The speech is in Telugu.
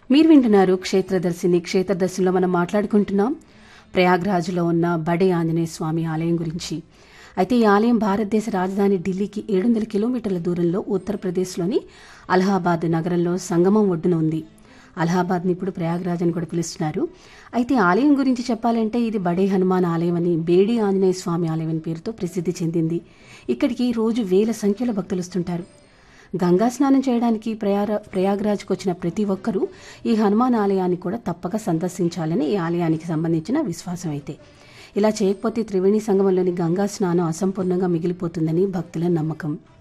మీరు వింటున్నారు క్షేత్రదర్శిని క్షేత్రదర్శినిలో మనం మాట్లాడుకుంటున్నాం ప్రయాగ్రాజ్లో ఉన్న బడే ఆంజనేయ స్వామి ఆలయం గురించి అయితే ఈ ఆలయం భారతదేశ రాజధాని ఢిల్లీకి ఏడు వందల కిలోమీటర్ల దూరంలో ఉత్తరప్రదేశ్లోని అలహాబాద్ నగరంలో సంగమం ఒడ్డున ఉంది అలహాబాద్ని ఇప్పుడు ప్రయాగ్రాజ్ అని కూడా పిలుస్తున్నారు అయితే ఆలయం గురించి చెప్పాలంటే ఇది బడే హనుమాన్ ఆలయం అని బేడి ఆంజనేయ స్వామి ఆలయం అని పేరుతో ప్రసిద్ధి చెందింది ఇక్కడికి రోజు వేల సంఖ్యలో భక్తులు వస్తుంటారు గంగా స్నానం చేయడానికి ప్రయార ప్రయాగ్రాజ్కు వచ్చిన ప్రతి ఒక్కరూ ఈ హనుమాన్ ఆలయాన్ని కూడా తప్పక సందర్శించాలని ఈ ఆలయానికి సంబంధించిన విశ్వాసం అయితే ఇలా చేయకపోతే త్రివేణి సంగమంలోని గంగా స్నానం అసంపూర్ణంగా మిగిలిపోతుందని భక్తుల నమ్మకం